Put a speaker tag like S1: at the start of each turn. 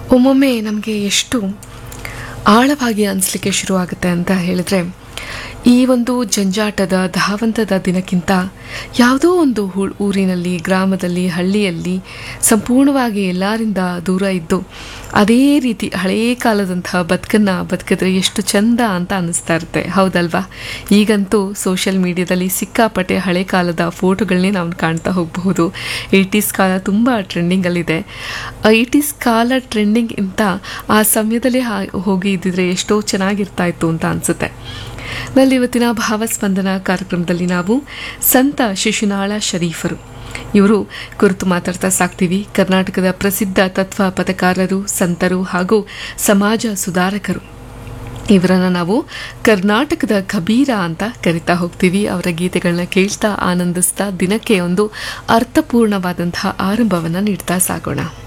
S1: ಒಮ್ಮೊಮ್ಮೆ ನಮಗೆ ಎಷ್ಟು ಆಳವಾಗಿ ಅನಿಸ್ಲಿಕ್ಕೆ ಶುರುವಾಗುತ್ತೆ ಅಂತ ಹೇಳಿದ್ರೆ ಈ ಒಂದು ಜಂಜಾಟದ ಧಾವಂತದ ದಿನಕ್ಕಿಂತ ಯಾವುದೋ ಒಂದು ಹು- ಊರಿನಲ್ಲಿ ಗ್ರಾಮದಲ್ಲಿ ಹಳ್ಳಿಯಲ್ಲಿ ಸಂಪೂರ್ಣವಾಗಿ ಎಲ್ಲರಿಂದ ದೂರ ಇದ್ದು ಅದೇ ರೀತಿ ಹಳೇ ಕಾಲದಂತಹ ಬದುಕನ್ನು ಬದುಕಿದ್ರೆ ಎಷ್ಟು ಚಂದ ಅಂತ ಅನ್ನಿಸ್ತಾ ಇರುತ್ತೆ ಹೌದಲ್ವಾ ಈಗಂತೂ ಸೋಷಿಯಲ್ ಮೀಡಿಯಾದಲ್ಲಿ ಸಿಕ್ಕಾಪಟ್ಟೆ ಹಳೆ ಕಾಲದ ಫೋಟೋಗಳನ್ನೇ ನಾವು ಕಾಣ್ತಾ ಹೋಗಬಹುದು ಏಯ್ಟೀಸ್ ಕಾಲ ತುಂಬ ಟ್ರೆಂಡಿಂಗಲ್ಲಿದೆ ಏಯ್ಟೀಸ್ ಕಾಲ ಟ್ರೆಂಡಿಂಗ್ ಇಂತ ಆ ಸಮಯದಲ್ಲೇ ಹಾ- ಹೋಗಿ ಇದ್ದಿದ್ರೆ ಎಷ್ಟೋ ಚೆನ್ನಾಗಿರ್ತಾ ಇತ್ತು ಅಂತ ಅನಿಸುತ್ತೆ ನಲ್ಲಿ ಇವತ್ತಿನ ಭಾವಸ್ಪಂದನ ಕಾರ್ಯಕ್ರಮದಲ್ಲಿ ನಾವು ಸಂತ ಶಿಶುನಾಳ ಶರೀಫರು ಇವರು ಕುರಿತು ಮಾತಾಡ್ತಾ ಸಾಕ್ತೀವಿ ಕರ್ನಾಟಕದ ಪ್ರಸಿದ್ಧ ತತ್ವ ಪಥಕಾರರು ಸಂತರು ಹಾಗೂ ಸಮಾಜ ಸುಧಾರಕರು ಇವರನ್ನ ನಾವು ಕರ್ನಾಟಕದ ಕಬೀರ ಅಂತ ಕರಿತಾ ಹೋಗ್ತೀವಿ ಅವರ ಗೀತೆಗಳನ್ನ ಕೇಳ್ತಾ ಆನಂದಿಸ್ತಾ ದಿನಕ್ಕೆ ಒಂದು ಅರ್ಥಪೂರ್ಣವಾದಂತಹ ಆರಂಭವನ್ನು ನೀಡ್ತಾ ಸಾಗೋಣ